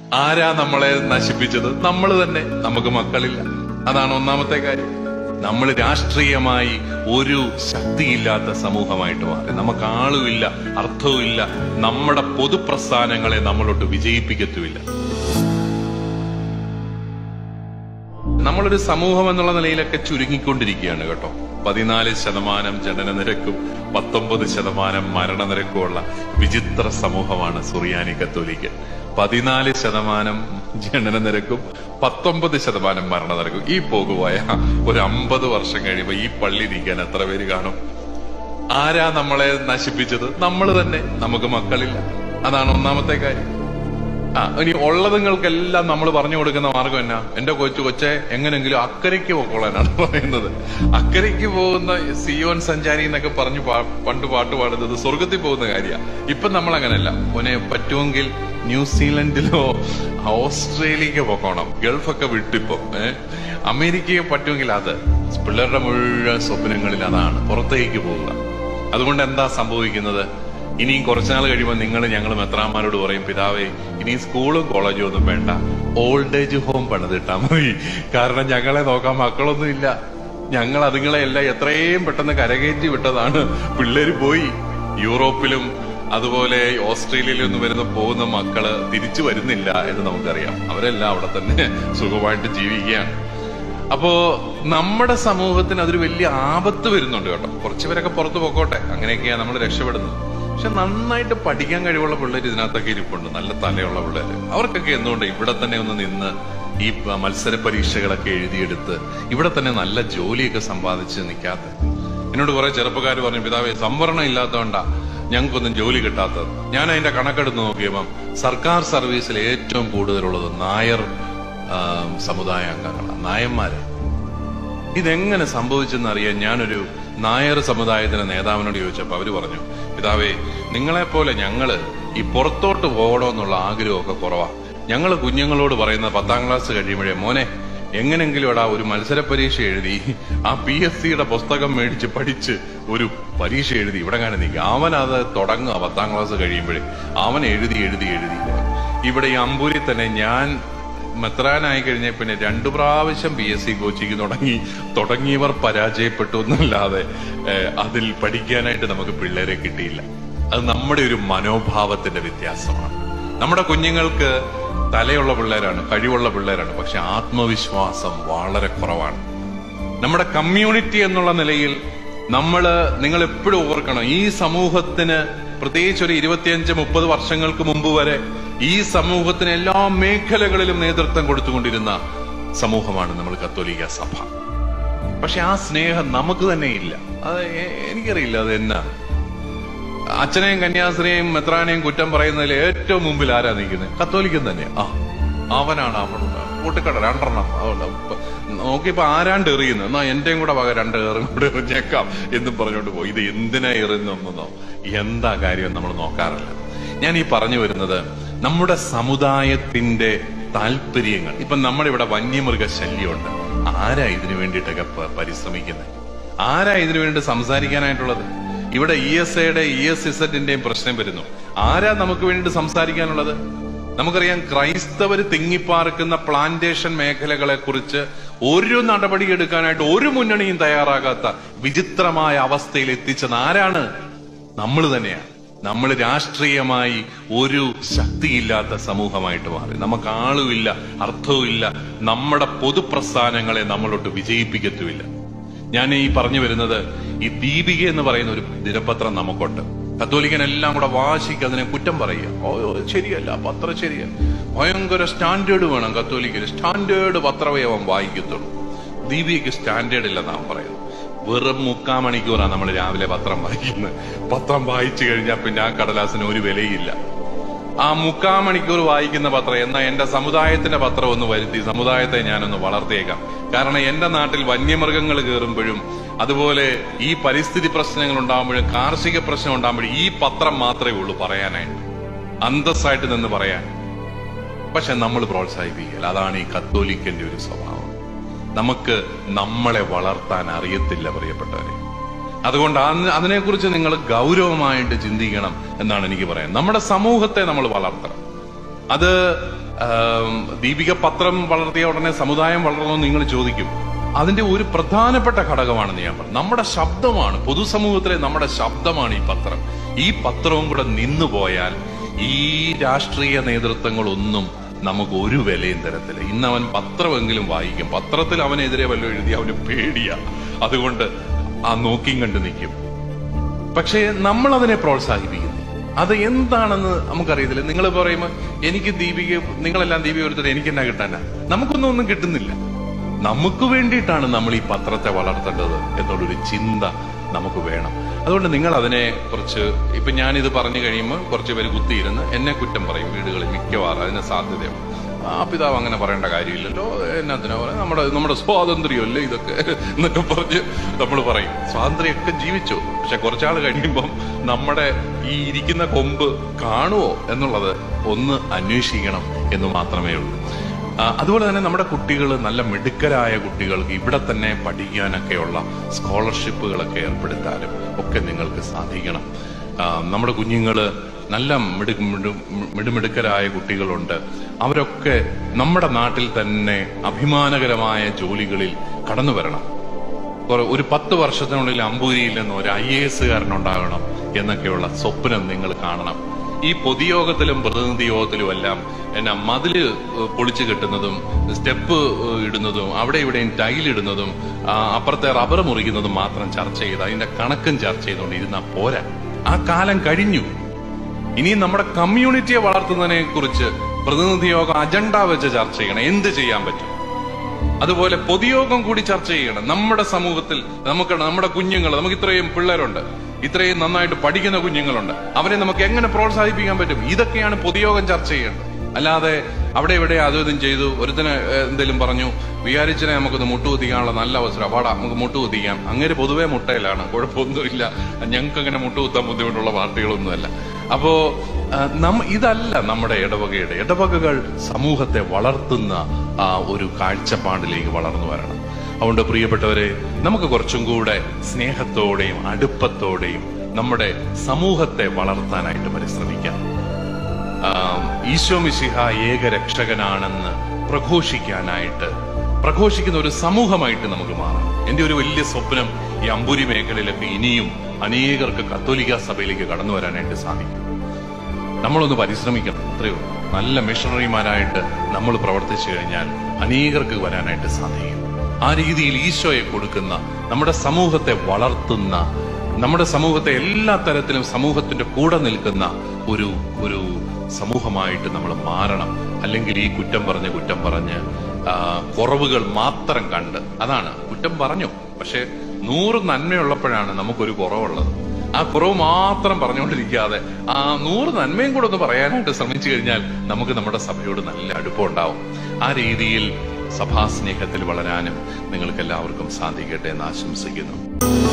ആരാ നമ്മളെ നശിപ്പിച്ചത് നമ്മൾ തന്നെ നമുക്ക് മക്കളില്ല അതാണ് ഒന്നാമത്തെ കാര്യം നമ്മൾ രാഷ്ട്രീയമായി ഒരു ശക്തിയില്ലാത്ത സമൂഹമായിട്ട് മാറി നമുക്ക് ആളുമില്ല അർത്ഥവുമില്ല നമ്മുടെ പൊതുപ്രസ്ഥാനങ്ങളെ നമ്മളോട്ട് വിജയിപ്പിക്കത്തുമില്ല നമ്മളൊരു സമൂഹം എന്നുള്ള നിലയിലൊക്കെ ചുരുങ്ങിക്കൊണ്ടിരിക്കുകയാണ് കേട്ടോ പതിനാല് ശതമാനം ജനന നിരക്കും പത്തൊമ്പത് ശതമാനം മരണനിരക്കുമുള്ള വിചിത്ര സമൂഹമാണ് സുറിയാനി കത്തോലിക്ക് പതിനാല് ശതമാനം ജനന നിരക്കും പത്തൊമ്പത് ശതമാനം മരണനിരക്കും ഈ പോകുപോയ ഒരു അമ്പത് വർഷം കഴിയുമ്പോ ഈ പള്ളി ഇരിക്കാൻ എത്ര പേര് കാണും ആരാ നമ്മളെ നശിപ്പിച്ചത് നമ്മൾ തന്നെ നമുക്ക് മക്കളില്ല അതാണ് ഒന്നാമത്തെ കാര്യം ആ ഇനി ഉള്ളതുങ്ങൾക്കെല്ലാം നമ്മൾ പറഞ്ഞു കൊടുക്കുന്ന മാർഗം എന്നാ എന്റെ കൊച്ചു കൊച്ചെ എങ്ങനെങ്കിലും അക്കരയ്ക്ക് പോക്കോളാനാണ് പറയുന്നത് അക്കരയ്ക്ക് പോകുന്ന സിയോൻ സഞ്ചാരി എന്നൊക്കെ പറഞ്ഞു പാ- പണ്ട് പാട്ട് പാടുന്നത് സ്വർഗത്തിൽ പോകുന്ന കാര്യ ഇപ്പൊ നമ്മൾ അങ്ങനല്ല മോനെ പറ്റുമെങ്കിൽ ന്യൂസിലൻഡിലോ ഓസ്ട്രേലിയക്ക് പോക്കോണം ഗൾഫൊക്കെ വിട്ടിപ്പോ ഏഹ് അമേരിക്കയെ പറ്റുമെങ്കിൽ അത് പിള്ളേരുടെ മുഴുവൻ സ്വപ്നങ്ങളിൽ അതാണ് പുറത്തേക്ക് പോവുക അതുകൊണ്ട് എന്താ സംഭവിക്കുന്നത് ഇനിയും കുറച്ചുനാൾ കഴിയുമ്പോൾ നിങ്ങൾ ഞങ്ങൾ മെത്രാന്മാരോട് പറയും പിതാവേ ഇനി സ്കൂളും കോളേജും ഒന്നും വേണ്ട ഓൾഡ് ഏജ് ഹോം പണിതിട്ടാ മതി കാരണം ഞങ്ങളെ നോക്കാൻ മക്കളൊന്നും ഇല്ല ഞങ്ങൾ അതുങ്ങളെ എല്ലാം എത്രയും പെട്ടെന്ന് കരകയറ്റി വിട്ടതാണ് പിള്ളേര് പോയി യൂറോപ്പിലും അതുപോലെ ഓസ്ട്രേലിയയിലും ഒന്നും വരുന്ന പോകുന്ന മക്കള് തിരിച്ചു വരുന്നില്ല എന്ന് നമുക്കറിയാം അവരെല്ലാം അവിടെ തന്നെ സുഖമായിട്ട് ജീവിക്കുകയാണ് അപ്പോ നമ്മുടെ സമൂഹത്തിന് അതൊരു വലിയ ആപത്ത് വരുന്നുണ്ട് കേട്ടോ കുറച്ചുപേരൊക്കെ പുറത്തു പോക്കോട്ടെ അങ്ങനെയൊക്കെയാണ് നമ്മൾ രക്ഷപ്പെടുന്നത് പക്ഷെ നന്നായിട്ട് പഠിക്കാൻ കഴിവുള്ള പിള്ളേർ ഇതിനകത്തൊക്കെ ഇരിപ്പുണ്ട് നല്ല തലയുള്ള പിള്ളേർ അവർക്കൊക്കെ എന്തുകൊണ്ട് ഇവിടെ തന്നെ ഒന്ന് നിന്ന് ഈ പ- മത്സര പരീക്ഷകളൊക്കെ എഴുതിയെടുത്ത് ഇവിടെ തന്നെ നല്ല ജോലിയൊക്കെ സമ്പാദിച്ച് നിൽക്കാത്ത എന്നോട് കുറെ ചെറുപ്പക്കാർ പറഞ്ഞു പിതാവേ സംവരണം ഇല്ലാത്തതുകൊണ്ടാ ഞങ്ങൾക്കൊന്നും ജോലി കിട്ടാത്തത് ഞാൻ അതിന്റെ കണക്കെടുത്ത് നോക്കിയപ്പം സർക്കാർ സർവീസിൽ ഏറ്റവും കൂടുതലുള്ളത് നായർ ആ, സമുദായ അംഗങ്ങളാണ് നായന്മാര് ഇതെങ്ങനെ സംഭവിച്ചെന്ന് അറിയാൻ ഞാനൊരു നായർ സമുദായത്തിന്റെ നേതാവിനോട് ചോദിച്ചപ്പോൾ അവര് പറഞ്ഞു പിതാവേ നിങ്ങളെ പോലെ ഞങ്ങള് ഈ പുറത്തോട്ട് പോകണമെന്നുള്ള ആഗ്രഹമൊക്കെ കുറവാ ഞങ്ങൾ കുഞ്ഞുങ്ങളോട് പറയുന്ന പത്താം ക്ലാസ് കഴിയുമ്പോഴേ മോനെ എങ്ങനെങ്കിലും എടാ ഒരു മത്സര പരീക്ഷ എഴുതി ആ പി എസ് സിയുടെ പുസ്തകം മേടിച്ച് പഠിച്ച് ഒരു പരീക്ഷ എഴുതി ഇവിടെ കാണാൻ നിൽക്കുക അവൻ അത് തുടങ്ങുക പത്താം ക്ലാസ് കഴിയുമ്പോഴേ അവൻ എഴുതി എഴുതി എഴുതി ഇവിടെ ഈ അമ്പൂരി തന്നെ ഞാൻ മെത്രാനായി കഴിഞ്ഞ പിന്നെ രണ്ടു പ്രാവശ്യം പി എസ് സി കോച്ചിങ് തുടങ്ങി തുടങ്ങിയവർ പരാജയപ്പെട്ടു എന്നല്ലാതെ ഏഹ്, അതിൽ പഠിക്കാനായിട്ട് നമുക്ക് പിള്ളേരെ കിട്ടിയില്ല അത് നമ്മുടെ ഒരു മനോഭാവത്തിന്റെ വ്യത്യാസമാണ് നമ്മുടെ കുഞ്ഞുങ്ങൾക്ക് തലയുള്ള പിള്ളേരാണ് കഴിവുള്ള പിള്ളേരാണ് പക്ഷെ ആത്മവിശ്വാസം വളരെ കുറവാണ് നമ്മുടെ കമ്മ്യൂണിറ്റി എന്നുള്ള നിലയിൽ നമ്മൾ നിങ്ങൾ എപ്പോഴും ഓർക്കണം ഈ സമൂഹത്തിന് പ്രത്യേകിച്ച് ഒരു ഇരുപത്തിയഞ്ച് മുപ്പത് വർഷങ്ങൾക്ക് മുമ്പ് വരെ ഈ സമൂഹത്തിന് എല്ലാ മേഖലകളിലും നേതൃത്വം കൊടുത്തുകൊണ്ടിരുന്ന സമൂഹമാണ് നമ്മൾ കത്തോലിക്ക സഭ പക്ഷെ ആ സ്നേഹം നമുക്ക് തന്നെ ഇല്ല അത് എ- എനിക്കറിയില്ല അത് എന്നാ അച്ഛനെയും കന്യാസ്ത്രീയെയും മെത്രാനെയും കുറ്റം പറയുന്നതിൽ ഏറ്റവും മുമ്പിൽ ആരാ നിൽക്കുന്നത് കത്തോലിക്കൻ തന്നെയാ ആ അവനാണ് അവൻ കൂട്ടിക്കട രണ്ടെണ്ണം അതുകൊണ്ട് ഇപ്പൊ നോക്കിയപ്പോ ആരാണ്ട് എറിയുന്നത് എന്നാ എന്റെയും കൂടെ വക രണ്ട് ഏറും കൂടെ എറിഞ്ഞേക്കാം എന്നും പറഞ്ഞുകൊണ്ട് പോയി ഇത് എന്തിനാ എറിയുന്നോ എന്താ കാര്യം നമ്മൾ നോക്കാറില്ല ഞാൻ ഈ പറഞ്ഞു വരുന്നത് നമ്മുടെ സമുദായത്തിന്റെ താല്പര്യങ്ങൾ ഇപ്പൊ നമ്മുടെ ഇവിടെ വന്യമൃഗ ശല്യമുണ്ട് ആരാ ഇതിനു വേണ്ടിയിട്ടൊക്കെ പ- പരിശ്രമിക്കുന്നത് ആരാ ഇതിനു വേണ്ടി സംസാരിക്കാനായിട്ടുള്ളത് ഇവിടെ ഇ എസ് എയുടെ ഇ എസ് ഇസഡിന്റെയും പ്രശ്നം വരുന്നു ആരാ നമുക്ക് വേണ്ടി സംസാരിക്കാനുള്ളത് നമുക്കറിയാം ക്രൈസ്തവർ തിങ്ങിപ്പാർക്കുന്ന പ്ലാന്റേഷൻ മേഖലകളെ കുറിച്ച് ഒരു നടപടി എടുക്കാനായിട്ട് ഒരു മുന്നണിയും തയ്യാറാകാത്ത വിചിത്രമായ അവസ്ഥയിൽ എത്തിച്ചത് ആരാണ് നമ്മൾ തന്നെയാണ് നമ്മൾ രാഷ്ട്രീയമായി ഒരു ശക്തിയില്ലാത്ത സമൂഹമായിട്ട് മാറി നമുക്ക് ആളുമില്ല അർത്ഥവുമില്ല നമ്മുടെ പൊതുപ്രസ്ഥാനങ്ങളെ നമ്മളോട്ട് വിജയിപ്പിക്കത്തുമില്ല ഞാൻ ഈ പറഞ്ഞു വരുന്നത് ഈ ദീപിക എന്ന് പറയുന്ന ഒരു ദിനപത്രം നമുക്കുണ്ട് കത്തോലിക്കൻ എല്ലാം കൂടെ വാശിക്ക് അതിനെ കുറ്റം പറയുക ഓ ഓ, ശരിയല്ല പത്രം ശരിയല്ല ഭയങ്കര സ്റ്റാൻഡേർഡ് വേണം കത്തോലിക്കന് സ്റ്റാൻഡേർഡ് പത്രമേ അവൻ വായിക്കത്തുള്ളൂ ദീപികയ്ക്ക് സ്റ്റാൻഡേർഡ് ഇല്ല നാം പറയുന്നു വെറും മുക്കാ മണിക്കൂറാണ് നമ്മൾ രാവിലെ പത്രം വായിക്കുന്നത് പത്രം വായിച്ചു കഴിഞ്ഞാൽ പിന്നെ ആ കടലാസിന് ഒരു വിലയില്ല ആ മുക്കാ മണിക്കൂർ വായിക്കുന്ന പത്രം എന്നാ എന്റെ സമുദായത്തിന്റെ പത്രം ഒന്ന് വരുത്തി സമുദായത്തെ ഞാനൊന്ന് വളർത്തിയേക്കാം കാരണം എന്റെ നാട്ടിൽ വന്യമൃഗങ്ങൾ കയറുമ്പോഴും അതുപോലെ ഈ പരിസ്ഥിതി പ്രശ്നങ്ങൾ ഉണ്ടാകുമ്പോഴും കാർഷിക പ്രശ്നം ഉണ്ടാകുമ്പോഴും ഈ പത്രം മാത്രമേ ഉള്ളൂ പറയാനായിട്ട് അന്തസ്സായിട്ട് നിന്ന് പറയാൻ പക്ഷെ നമ്മൾ പ്രോത്സാഹിപ്പിക്കില്ല അതാണ് ഈ കത്തോലിക്കന്റെ ഒരു സ്വഭാവം നമുക്ക് നമ്മളെ വളർത്താൻ അറിയത്തില്ല പ്രിയപ്പെട്ടവരെ അതുകൊണ്ട് അന്ന് അതിനെക്കുറിച്ച് നിങ്ങൾ ഗൗരവമായിട്ട് ചിന്തിക്കണം എന്നാണ് എനിക്ക് പറയാൻ നമ്മുടെ സമൂഹത്തെ നമ്മൾ വളർത്തണം അത് ആം, ദീപിക പത്രം വളർത്തിയ ഉടനെ സമുദായം വളർന്നു നിങ്ങൾ ചോദിക്കും അതിന്റെ ഒരു പ്രധാനപ്പെട്ട ഘടകമാണെന്ന് ഞാൻ പറഞ്ഞു നമ്മുടെ ശബ്ദമാണ് പൊതുസമൂഹത്തിലെ നമ്മുടെ ശബ്ദമാണ് ഈ പത്രം ഈ പത്രവും കൂടെ നിന്നുപോയാൽ ഈ രാഷ്ട്രീയ നേതൃത്വങ്ങളൊന്നും നമുക്ക് ഒരു വിലയും തരത്തില്ല ഇന്ന് അവൻ പത്രമെങ്കിലും വായിക്കും പത്രത്തിൽ അവനെതിരെ വല്ലതും എഴുതി അവന് പേടിയാ അതുകൊണ്ട് ആ നോക്കിയും കണ്ട് നിൽക്കും പക്ഷേ നമ്മൾ അതിനെ പ്രോത്സാഹിപ്പിക്കുന്നു അത് എന്താണെന്ന് നമുക്കറിയത്തില്ല നിങ്ങൾ പറയുമ്പോൾ എനിക്ക് ദീപിക നിങ്ങളെല്ലാം ദീപിക ഒരുത്തത് എനിക്ക് എന്നാ കിട്ടാനാ നമുക്കൊന്നും ഒന്നും കിട്ടുന്നില്ല നമുക്ക് വേണ്ടിയിട്ടാണ് നമ്മൾ ഈ പത്രത്തെ വളർത്തേണ്ടത് എന്നുള്ളൊരു ചിന്ത നമുക്ക് വേണം അതുകൊണ്ട് നിങ്ങൾ അതിനെ കുറിച്ച് ഇപ്പൊ ഞാനിത് പറഞ്ഞു കഴിയുമ്പോൾ കുറച്ച് പേര് കുത്തിയിരുന്ന് എന്നെ കുറ്റം പറയും വീടുകളിൽ മിക്കവാറും അതിന് സാധ്യതയാണ് ആ പിതാവ് അങ്ങനെ പറയേണ്ട കാര്യമില്ലല്ലോ എന്നാത്തിനാ പറയാ നമ്മുടെ നമ്മുടെ സ്വാതന്ത്ര്യമല്ലേ ഇതൊക്കെ എന്നൊക്കെ പറഞ്ഞ് നമ്മൾ പറയും സ്വാതന്ത്ര്യമൊക്കെ ജീവിച്ചു പക്ഷെ കുറച്ചാൾ കഴിയുമ്പം നമ്മുടെ ഈ ഇരിക്കുന്ന കൊമ്പ് കാണുമോ എന്നുള്ളത് ഒന്ന് അന്വേഷിക്കണം എന്ന് മാത്രമേ ഉള്ളൂ ആ, അതുപോലെ തന്നെ നമ്മുടെ കുട്ടികൾ നല്ല മിടുക്കരായ കുട്ടികൾക്ക് ഇവിടെ തന്നെ പഠിക്കാനൊക്കെയുള്ള സ്കോളർഷിപ്പുകളൊക്കെ ഏർപ്പെടുത്താനും ഒക്കെ നിങ്ങൾക്ക് സാധിക്കണം ആ, നമ്മുടെ കുഞ്ഞുങ്ങള് നല്ല മിടു മിടു മിടുമിടുക്കരായ കുട്ടികളുണ്ട് അവരൊക്കെ നമ്മുടെ നാട്ടിൽ തന്നെ അഭിമാനകരമായ ജോലികളിൽ കടന്നു വരണം കുറെ- ഒരു പത്ത് വർഷത്തിനുള്ളിൽ അമ്പൂരിയിൽ നിന്ന് ഒരു ഐ എ എസുകാരനുണ്ടാകണം എന്നൊക്കെയുള്ള സ്വപ്നം നിങ്ങൾ കാണണം ഈ പൊതുയോഗത്തിലും പ്രതിനിധി യോഗത്തിലും എല്ലാം എന്നാ മതില് ഏഹ്, പൊളിച്ചു കെട്ടുന്നതും സ്റ്റെപ്പ് ഏഹ്, ഇടുന്നതും അവിടെ ഇവിടെയും ടൈലിടുന്നതും ആ, അപ്പുറത്തെ റബ്ബർ മുറിക്കുന്നതും മാത്രം ചർച്ച ചെയ്ത് അതിന്റെ കണക്കും ചർച്ച ചെയ്തുകൊണ്ട് ഇരുന്നാ പോരാ ആ കാലം കഴിഞ്ഞു ഇനി നമ്മുടെ കമ്മ്യൂണിറ്റിയെ വളർത്തുന്നതിനെ കുറിച്ച് പ്രതിനിധി യോഗം അജണ്ട വെച്ച് ചർച്ച ചെയ്യണം എന്ത് ചെയ്യാൻ പറ്റും അതുപോലെ പൊതുയോഗം കൂടി ചർച്ച ചെയ്യണം നമ്മുടെ സമൂഹത്തിൽ നമുക്ക് നമ്മുടെ കുഞ്ഞുങ്ങൾ നമുക്ക് ഇത്രയും പിള്ളേരുണ്ട് ഇത്രയും നന്നായിട്ട് പഠിക്കുന്ന കുഞ്ഞുങ്ങളുണ്ട് അവരെ നമുക്ക് എങ്ങനെ പ്രോത്സാഹിപ്പിക്കാൻ പറ്റും ഇതൊക്കെയാണ് പൊതുയോഗം ചർച്ച ചെയ്യേണ്ടത് അല്ലാതെ അവിടെ ഇവിടെ അതും ഇതും ചെയ്തു ഒരുത്തിന് എന്തെങ്കിലും പറഞ്ഞു വിചാരിച്ചിനെ നമുക്കൊന്ന് മുട്ടുകുത്തിക്കാനുള്ള നല്ല അവസരം പാടാ നമുക്ക് മുട്ടുകുത്തിക്കാം അങ്ങനെ പൊതുവെ മുട്ടയിലാണ് കുഴപ്പമൊന്നുമില്ല ഞങ്ങൾക്ക് അങ്ങനെ മുട്ടുകുത്താൻ ബുദ്ധിമുട്ടുള്ള പാർട്ടികളൊന്നുമല്ല അപ്പോ ആ, നമ്മ ഇതല്ല നമ്മുടെ ഇടവകയുടെ ഇടവകകൾ സമൂഹത്തെ വളർത്തുന്ന ആ ഒരു കാഴ്ചപ്പാടിലേക്ക് വളർന്നു വരണം അതുകൊണ്ട് പ്രിയപ്പെട്ടവരെ നമുക്ക് കുറച്ചും കൂടെ സ്നേഹത്തോടെയും അടുപ്പത്തോടെയും നമ്മുടെ സമൂഹത്തെ വളർത്താനായിട്ട് പരിശ്രമിക്കാം ആം, ഈശോ മിശിഹ ഏക രക്ഷകനാണെന്ന് പ്രഘോഷിക്കാനായിട്ട് പ്രഘോഷിക്കുന്ന ഒരു സമൂഹമായിട്ട് നമുക്ക് മാറാം എന്റെ ഒരു വലിയ സ്വപ്നം ഈ അമ്പൂരി മേഖലയിലൊക്കെ ഇനിയും അനേകർക്ക് കത്തോലിക്ക സഭയിലേക്ക് കടന്നു വരാനായിട്ട് സാധിക്കും നമ്മളൊന്ന് പരിശ്രമിക്കണം അത്രയേ ഉള്ളൂ നല്ല മിഷണറിമാരായിട്ട് നമ്മൾ പ്രവർത്തിച്ചു കഴിഞ്ഞാൽ അനേകർക്ക് വരാനായിട്ട് സാധിക്കും ആ രീതിയിൽ ഈശോയെ കൊടുക്കുന്ന നമ്മുടെ സമൂഹത്തെ വളർത്തുന്ന നമ്മുടെ സമൂഹത്തെ എല്ലാ തരത്തിലും സമൂഹത്തിന്റെ കൂടെ നിൽക്കുന്ന ഒരു ഒരു സമൂഹമായിട്ട് നമ്മൾ മാറണം അല്ലെങ്കിൽ ഈ കുറ്റം പറഞ്ഞ് കുറ്റം പറഞ്ഞ് ആ, കുറവുകൾ മാത്രം കണ്ട് അതാണ് കുറ്റം പറഞ്ഞു പക്ഷെ നൂറ് നന്മയുള്ളപ്പോഴാണ് നമുക്കൊരു കുറവുള്ളത് ആ കുറവ് മാത്രം പറഞ്ഞുകൊണ്ടിരിക്കാതെ ആ നൂറ് നന്മയും കൂടെ ഒന്ന് പറയാനായിട്ട് ശ്രമിച്ചു കഴിഞ്ഞാൽ നമുക്ക് നമ്മുടെ സഭയോട് നല്ല അടുപ്പം ഉണ്ടാവും ആ രീതിയിൽ സഭാസ്നേഹത്തിൽ വളരാനും നിങ്ങൾക്ക് എല്ലാവർക്കും സാധിക്കട്ടെ എന്ന് ആശംസിക്കുന്നു